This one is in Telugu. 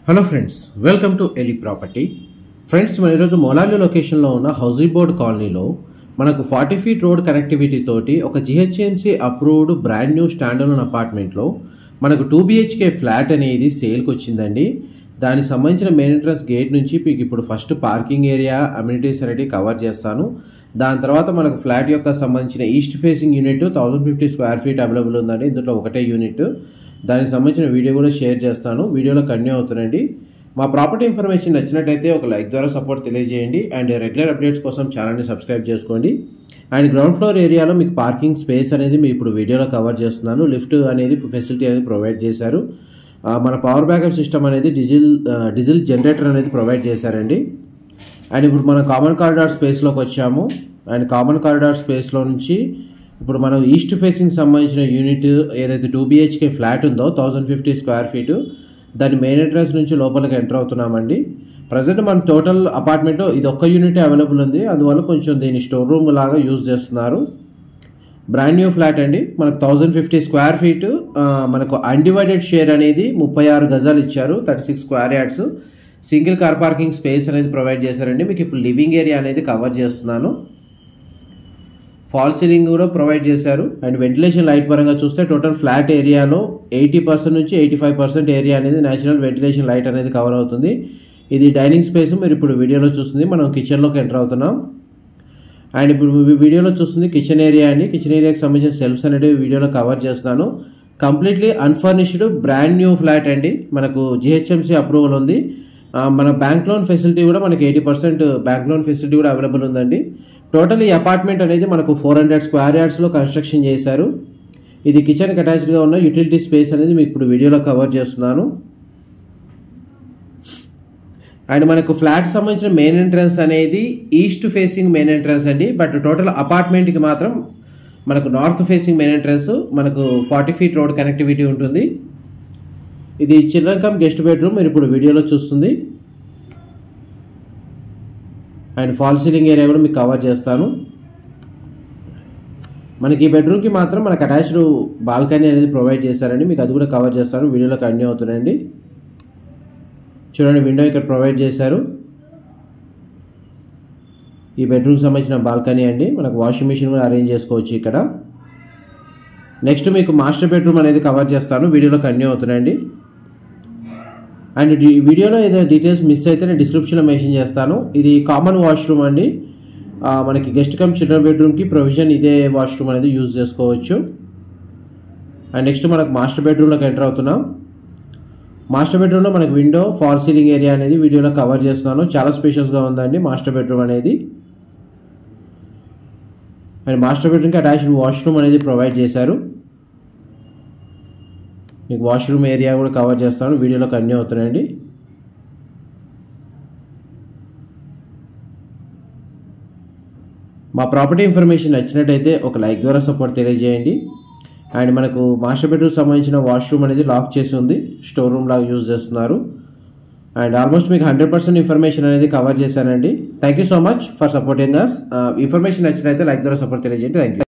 హలో ఫ్రెండ్స్ వెల్కమ్ టు ఎలి ప్రాపర్టీ ఫ్రెండ్స్ మన ఈరోజు మొలాలి లొకేషన్లో ఉన్న హౌసింగ్ బోర్డ్ కాలనీలో మనకు ఫార్టీ ఫీట్ రోడ్ కనెక్టివిటీ తోటి ఒక GHMC approved brand new standard అపార్ట్మెంట్లో మనకు టూ బిహెచ్కే ఫ్లాట్ అనేది సేల్కి వచ్చిందండి దానికి సంబంధించిన మెయిన్ ఎంట్రన్స్ గేట్ నుంచి మీకు ఇప్పుడు ఫస్ట్ పార్కింగ్ ఏరియా అమ్యూనిటీస్ అనేవి కవర్ చేస్తాను దాని తర్వాత మనకు ఫ్లాట్ యొక్క సంబంధించిన east facing unit thousand fifty square feet available ఉందండి ఇందులో ఒకటే యూనిట్ దానికి సంబంధించిన వీడియో కూడా షేర్ చేస్తాను వీడియోలో కంటిన్యూ అవుతుందండి మా ప్రాపర్టీ ఇన్ఫర్మేషన్ నచ్చినట్టయితే ఒక లైక్ ద్వారా సపోర్ట్ తెలియజేయండి అండ్ రెగ్యులర్ అప్డేట్స్ కోసం ఛానల్ని సబ్స్క్రైబ్ చేసుకోండి అండ్ గ్రౌండ్ ఫ్లోర్ ఏరియాలో మీకు పార్కింగ్ స్పేస్ అనేది మీకు ఇప్పుడు వీడియోలో కవర్ చేస్తున్నాను లిఫ్ట్ అనేది ఫెసిలిటీ అనేది ప్రొవైడ్ చేశారు ఆ, మన పవర్ బ్యాకప్ సిస్టమ్ అనేది డిజిల్ ఆ, డీజిల్ జనరేటర్ అనేది ప్రొవైడ్ చేశారండి అండ్ ఇప్పుడు మనం కామన్ కారిడార్ స్పేస్లోకి వచ్చాము అండ్ కామన్ కారిడార్ స్పేస్లో నుంచి ఇప్పుడు మనం ఈస్ట్ ఫేసింగ్ సంబంధించిన యూనిట్ ఏదైతే టూ బిహెచ్కే ఫ్లాట్ ఉందో థౌజండ్ ఫిఫ్టీ స్క్వేర్ ఫీటు దాని మెయిన్ ఎంట్రన్స్ నుంచి లోపలికి ఎంటర్ అవుతున్నామండి ప్రజెంట్ మన టోటల్ అపార్ట్మెంట్లో ఇది ఒక్క యూనిట్ అవైలబుల్ ఉంది అందువల్ల కొంచెం దీన్ని స్టోర్ రూమ్ లాగా యూజ్ చేస్తున్నారు బ్రాండ్ న్యూ ఫ్లాట్ అండి మనకు థౌజండ్ ఫిఫ్టీ స్క్వేర్ ఫీట్ మనకు అన్డివైడెడ్ షేర్ అనేది ముప్పై ఆరు గజాలు ఇచ్చారు thirty six square yards single car parking space అనేది ప్రొవైడ్ చేశారండి మీకు ఇప్పుడు లివింగ్ ఏరియా అనేది కవర్ చేస్తున్నాను ఫాల్ సీలింగ్ కూడా ప్రొవైడ్ చేశారు అండ్ వెంటిలేషన్ లైట్ పరంగా చూస్తే టోటల్ ఫ్లాట్ ఏరియాలో ఎయిటీ పర్సెంట్ నుంచి ఎయిటీ ఫైవ్ పర్సెంట్ ఏరియా అనేది నేచురల్ వెంటిలేషన్ లైట్ అనేది కవర్ అవుతుంది ఇది డైనింగ్ స్పేస్ మీరు ఇప్పుడు వీడియోలో చూస్తుంది మనం కిచెన్లోకి ఎంటర్ అవుతున్నాం అండ్ ఇప్పుడు మీ వీడియోలో చూస్తుంది కిచెన్ ఏరియా అండి కిచెన్ ఏరియాకి సంబంధించిన సెల్ఫ్స్ అనేవి వీడియోలో కవర్ చేస్తున్నాను completely unfurnished brand new flat అండి మనకు జిహెచ్ఎంసీ అప్రూవల్ ఉంది ఆ, మన బ్యాంక్ లోన్ ఫెసిలిటీ కూడా మనకి eighty percent bank loan facility కూడా అవైలబుల్ ఉందండి టోటల్ ఈ అపార్ట్మెంట్ అనేది మనకు ఫోర్ హండ్రెడ్ స్క్వేర్ యార్డ్స్లో కన్స్ట్రక్షన్ చేశారు ఇది కిచెన్కి అటాచ్డ్గా ఉన్న యూటిలిటీ స్పేస్ అనేది మీకు ఇప్పుడు వీడియోలో కవర్ చేస్తున్నాను అండ్ మనకు ఫ్లాట్ సంబంధించిన మెయిన్ ఎంట్రన్స్ అనేది ఈస్ట్ ఫేసింగ్ మెయిన్ ఎంట్రన్స్ అండి బట్ టోటల్ అపార్ట్మెంట్కి మాత్రం మనకు నార్త్ ఫేసింగ్ మెయిన్ ఎంట్రన్స్ మనకు ఫార్టీ ఫీట్ రోడ్ కనెక్టివిటీ ఉంటుంది ఇది చిల్డ్రన్ కమ్ గెస్ట్ బెడ్రూమ్ మీరు ఇప్పుడు వీడియోలో చూస్తుంది అండ్ ఫాల్ సీలింగ్ ఏరియా కూడా మీకు కవర్ చేస్తాను మనకి ఈ బెడ్రూమ్కి మాత్రం మనకు అటాచ్డ్ బాల్కనీ అనేది ప్రొవైడ్ చేశారండి మీకు అది కూడా కవర్ చేస్తాను వీడియోలో కంటిన్యూ అవుతుందండి చూడండి విండో ఇక్కడ ప్రొవైడ్ చేశారు ఈ బెడ్రూమ్ సంబంధించిన బాల్కనీ అండి మనకు వాషింగ్ మిషన్ కూడా అరేంజ్ చేసుకోవచ్చు ఇక్కడ నెక్స్ట్ మీకు మాస్టర్ బెడ్రూమ్ అనేది కవర్ చేస్తాను వీడియోలో కంటిన్యూ అవుతున్నాయండి అండ్ ఈ వీడియోలో ఏదైనా డీటెయిల్స్ మిస్ అయితే నేను డిస్క్రిప్షన్లో మెన్షన్ చేస్తాను ఇది కామన్ వాష్రూమ్ అండి ఆ, మనకి గెస్ట్ కమ్ చిల్డ్రన్ బెడ్రూమ్కి ప్రొవిజన్ ఇదే వాష్రూమ్ అనేది యూజ్ చేసుకోవచ్చు అండ్ నెక్స్ట్ మనకు మాస్టర్ బెడ్రూమ్లోకి ఎంటర్ అవుతున్నాం మాస్టర్ బెడ్రూమ్లో మనకు విండో ఫాల్ సీలింగ్ ఏరియా అనేది వీడియోలో కవర్ చేస్తున్నాను చాలా స్పేషియస్గా ఉందండి మాస్టర్ బెడ్రూమ్ అనేది అండ్ మాస్టర్ బెడ్రూమ్కి అటాచ్డ్ వాష్రూమ్ అనేది ప్రొవైడ్ చేశారు మీకు వాష్రూమ్ ఏరియా కూడా కవర్ చేస్తాను వీడియోలో కంటిన్యూ అవుతున్నాయండి మా ప్రాపర్టీ ఇన్ఫర్మేషన్ నచ్చినట్టయితే ఒక లైక్ ద్వారా సపోర్ట్ తెలియజేయండి అండ్ మనకు మాస్టర్ బెడ్రూమ్ సంబంధించిన వాష్రూమ్ అనేది లాక్ చేసి ఉంది స్టోర్ రూమ్ లాగా యూజ్ చేస్తున్నారు అండ్ ఆల్మోస్ట్ మీకు హండ్రెడ్ పర్సెంట్ ఇన్ఫర్మేషన్ అనేది కవర్ చేశానండి thank you so much for supporting us information నచ్చినట్లయితే లైక్ ద్వారా సపోర్ట్ తెలియజేయండి థ్యాంక్ యూ